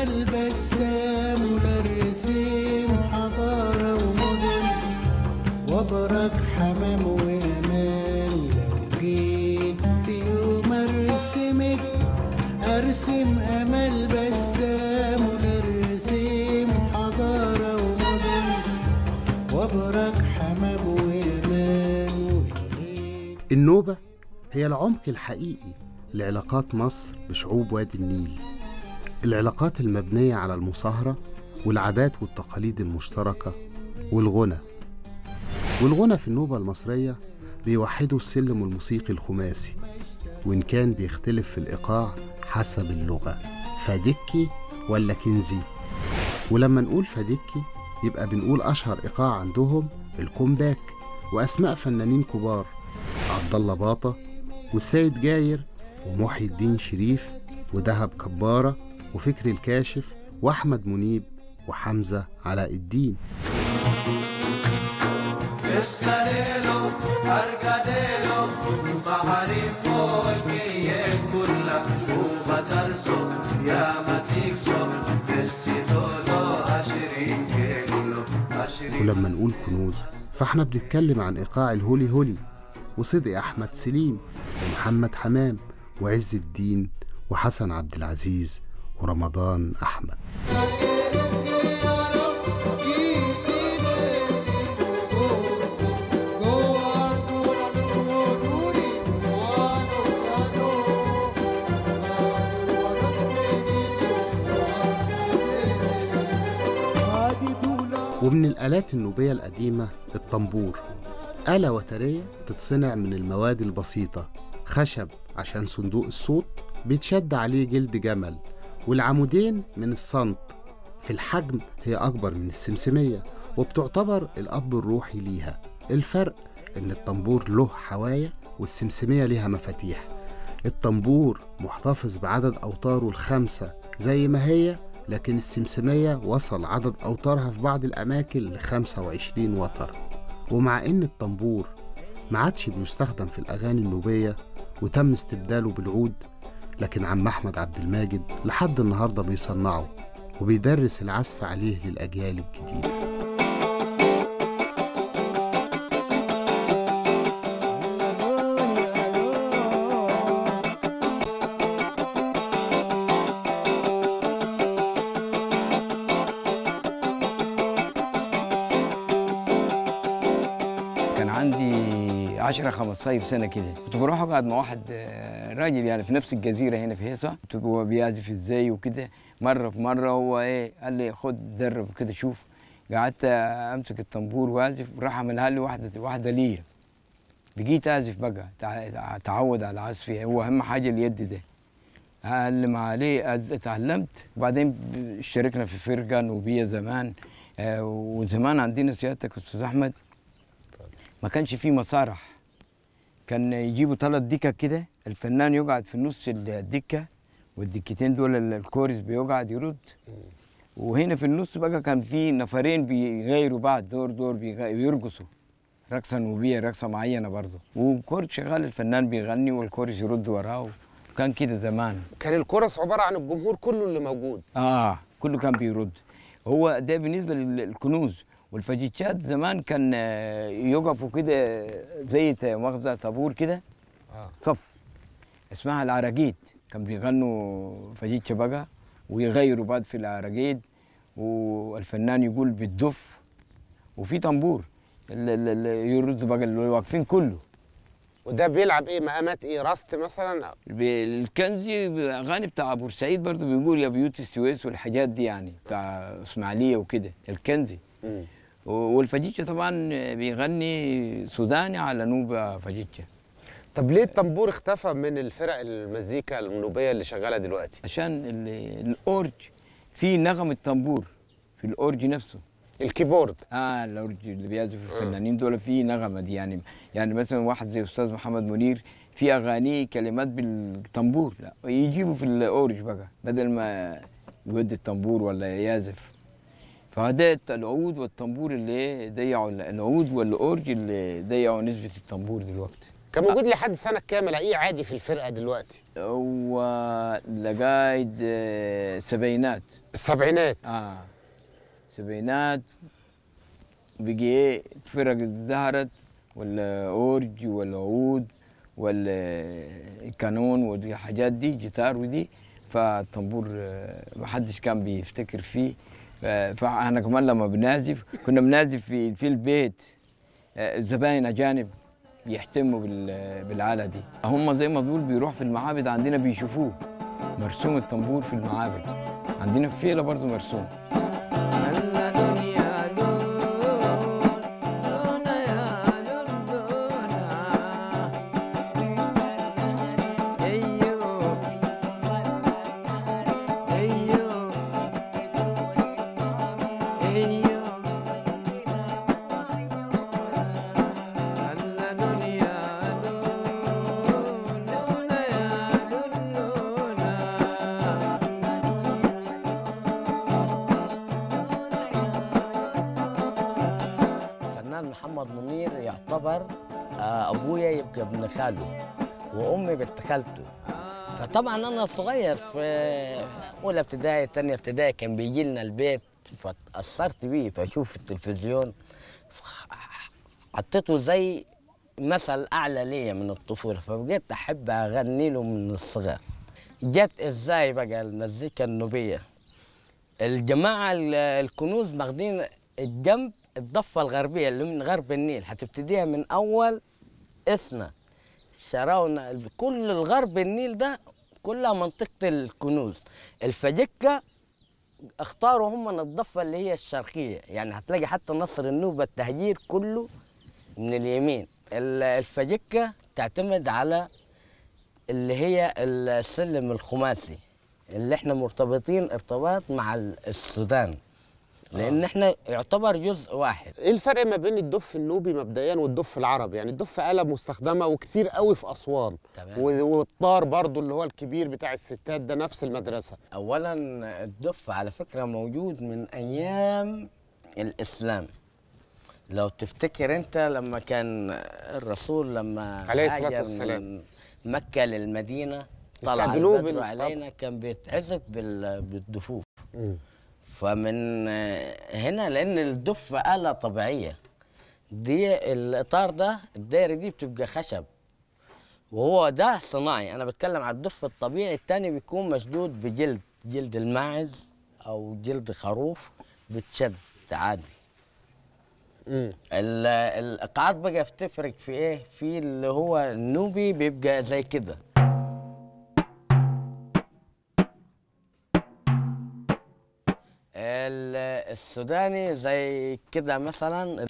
أمل بسام ونرسم حضارة ومدن وبرك حمام وأمان ولو جيت في يوم أرسمك أرسم أمل بسام ونرسم حضارة ومدن وبرك حمام وأمان ولغيت النوبة هي العمق الحقيقي لعلاقات مصر بشعوب وادي النيل العلاقات المبنية على المصاهرة والعادات والتقاليد المشتركة والغنى والغنى في النوبة المصرية بيوحدوا السلم الموسيقي الخماسي وإن كان بيختلف في الإيقاع حسب اللغة فدكي ولا كنزي ولما نقول فدكي يبقى بنقول أشهر إيقاع عندهم الكومباك وأسماء فنانين كبار عبد الله باطة والسيد جاير ومحي الدين شريف ودهب كبارة وفكري الكاشف وأحمد منيب وحمزة علاء الدين Escalero, Arcadero, Baharim Polkiye Kulla, Ufatarso, Yamatikso, Tessitolo, Ashirin Kelo, Ashirin ولما نقول كنوز فاحنا بنتكلم عن إيقاع الهولي هولي وصدقي أحمد سليم ومحمد حمام وعز الدين وحسن عبد العزيز ورمضان أحمد ومن الآلات النوبية القديمة الطنبور آلة وترية تتصنع من المواد البسيطة خشب عشان صندوق الصوت بيتشد عليه جلد جمل والعمودين من الصنط في الحجم هي أكبر من السمسمية وبتعتبر الأب الروحي ليها الفرق إن الطنبور له حوايا والسمسمية ليها مفاتيح الطنبور محتفظ بعدد أوتاره الخمسة زي ما هي لكن السمسمية وصل عدد أوتارها في بعض الأماكن ل 25 وتر ومع إن الطنبور ما عادش بيستخدم في الأغاني النوبية وتم استبداله بالعود لكن عم أحمد عبد الماجد لحد النهاردة بيصنعه وبيدرس العزف عليه للأجيال الجديدة كان عندي 10 15 سنه كده كنت بروح اقعد مع واحد آه، راجل يعني في نفس الجزيره هنا في هيصه كنت هو بيعزف ازاي وكده مره في مره هو ايه قال لي خد درب كده شوف قعدت امسك الطنبور واعزف راح عملها لي واحده واحده ليا بقيت اعزف بقى تع- تعود على عزفي هو اهم حاجه اليد ده اعلم عليه أز- اتعلمت وبعدين ب- اشتركنا في فرقه نوبيه زمان آه، وزمان عندنا سيادتك استاذ احمد ما كانش فيه مسارح كان يجيبوا ثلاث دكك كده الفنان يقعد في نص الدكه والدكتين دول ال- الكورس بيقعد يرد وهنا في النص بقى كان في نفرين بيغيروا بعض دور دور بيغ- بيرقصوا رقصه نوبيه رقصه معينه برضه وكورس شغال الفنان بيغني والكورس يرد وراه كان كده زمان كان الكورس عباره عن الجمهور كله اللي موجود اه كله كان بيرد هو ده بالنسبه للكنوز والفجيتشات زمان كان آه، يقفوا كده زي ت- مؤاخذه طابور كده اه صف اسمها العراجيد كان بيغنوا فجيتشا بقى ويغيروا بعض في العراجيد والفنان يقول بالدف وفي طنبور ال- ال- ال- يرد بقى اللي واقفين كله وده بيلعب ايه مقامات ايه راست مثلا ب- الكنزي اغاني بتاع بورسعيد برضه بيقول يا بيوت السويس والحاجات دي يعني بتاع اسماعيليه وكده الكنزي مم. و- والفجيتشا طبعا بيغني سوداني على نوبه فجيتشا طب ليه الطنبور اختفى من الفرق المزيكا النوبيه اللي شغاله دلوقتي عشان ال- الاورج في نغمه طنبور في الاورج نفسه الكيبورد اه الاورج اللي بيعزف الفنانين دول في نغمه دي يعني يعني مثلا واحد زي استاذ محمد منير في اغانيه كلمات بالطنبور لا يجيبوا في الاورج بقى بدل ما يودي الطنبور ولا يعزف فده العود والطنبور اللي ضيعوا العود والاورج اللي ضيعوا نسبه الطنبور دلوقتي كان موجود لحد سنه كام الاقيه عادي في الفرقه دلوقتي ولغاية آه، سبعينات السبعينات اه سبعينات بقي ايه فرق ظهرت ولا اورج ولا عود ولا كانون والحاجات دي جيتار ودي فالطنبور آه، محدش كان بيفتكر فيه ف- فاحنا كمان لما بنعزف كنا بنعزف في في البيت آه، زباين اجانب يهتموا بال- بالآلة دي هم زي ما بيقول بيروح في المعابد عندنا بيشوفوه مرسوم الطنبور في المعابد عندنا في فيلة برضه مرسوم الفنان محمد منير يعتبر آه، ابويا يبقى ابن خاله وامي بنت خالته فطبعا انا صغير في اولى ابتدائي ثانيه ابتدائي كان بيجي لنا البيت فتاثرت بيه فاشوف التلفزيون ف- حطيته زي مثل اعلى ليا من الطفوله فبقيت احب اغني له من الصغر جت ازاي بقى المزيكا النوبيه الجماعة ال- الكنوز ماخدين الجنب الضفة الغربية اللي من غرب النيل هتبتديها من أول إسنا شراونا كل الغرب النيل ده كلها منطقة الكنوز الفجكة اختاروا هم من الضفة اللي هي الشرقية يعني هتلاقي حتى نصر النوبة التهجير كله من اليمين ال- الفجكة تعتمد على اللي هي السلم الخماسي اللي احنا مرتبطين ارتباط مع ال- السودان لان احنا يعتبر جزء واحد ايه الفرق ما بين الدف النوبي مبدئيا والدف العربي يعني الدف آلة مستخدمة وكتير قوي في أسوان تمام. و- والطار برضو اللي هو الكبير بتاع الستات ده نفس المدرسة اولا الدف على فكره موجود من ايام الاسلام لو تفتكر انت لما كان الرسول لما عليه الصلاة هاجر والسلام. من مكه للمدينه طلع يستقبلوه البدر بال- علينا كان بيتعزف بال- بالدفوف فمن آه، هنا لان الدف آلة طبيعية دي الإطار ده الدايرة دي بتبقى خشب وهو ده صناعي أنا بتكلم على الدف الطبيعي التاني بيكون مشدود بجلد جلد الماعز أو جلد خروف بتشد عادي مم. ال- الإيقاعات بقى بتفرق في إيه؟ في اللي هو النوبي بيبقى زي كده ال- السوداني زي كده مثلا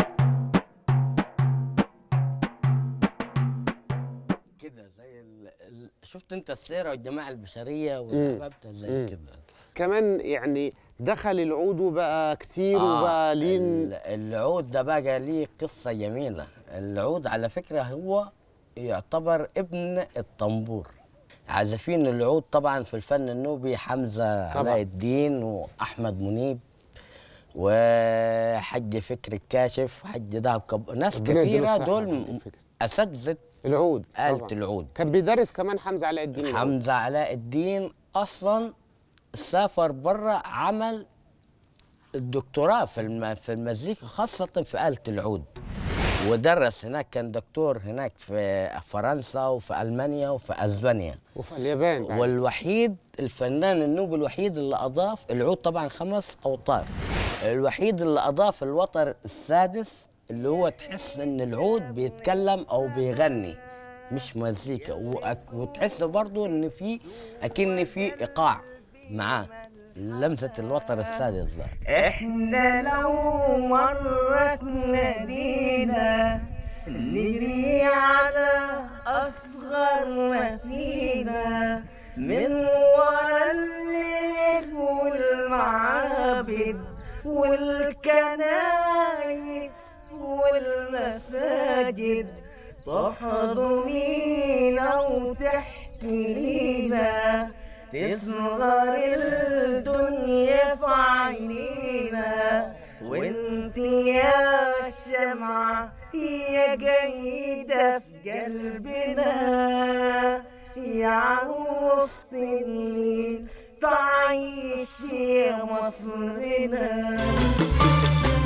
كده زي ال... ال... شفت انت السيره والجماعه البشريه والحبابته زي مم. كده كمان يعني دخل العود وبقى كتير آه، وبقى ليه ال- العود ده بقى ليه قصة جميلة العود على فكرة هو يعتبر ابن الطنبور عازفين العود طبعا في الفن النوبي حمزة طبعاً. علاء الدين وأحمد منيب وحج فكر الكاشف وحج دهب كب... ناس ربنا يديله كثيرة الصحة دول على م- فكرة. أساتذة العود آلة طبعاً. العود كان بيدرس كمان حمزة علاء الدين العود. حمزة علاء الدين أصلا سافر بره عمل الدكتوراه في الم... في المزيكا خاصة في آلة العود ودرس هناك كان دكتور هناك في فرنسا وفي ألمانيا وفي أسبانيا وفي اليابان بعد. والوحيد الفنان النوبي الوحيد اللي أضاف العود طبعا خمس أوتار الوحيد اللي أضاف الوتر السادس اللي هو تحس إن العود بيتكلم أو بيغني مش مزيكا وأك- وتحس برضو إن في أكن في إيقاع معاه لمسة الوتر السادس ده احنا لو مرت مدينة نجري على أصغر ما فينا من ورا الليل والمعابد والكنايس والمساجد تحضنينا وتحكي لينا تصغر الدنيا في عينينا وانت انت يا الشمعة يا جيدة في قلبنا يا عروسة الليل تعيش يا مصرنا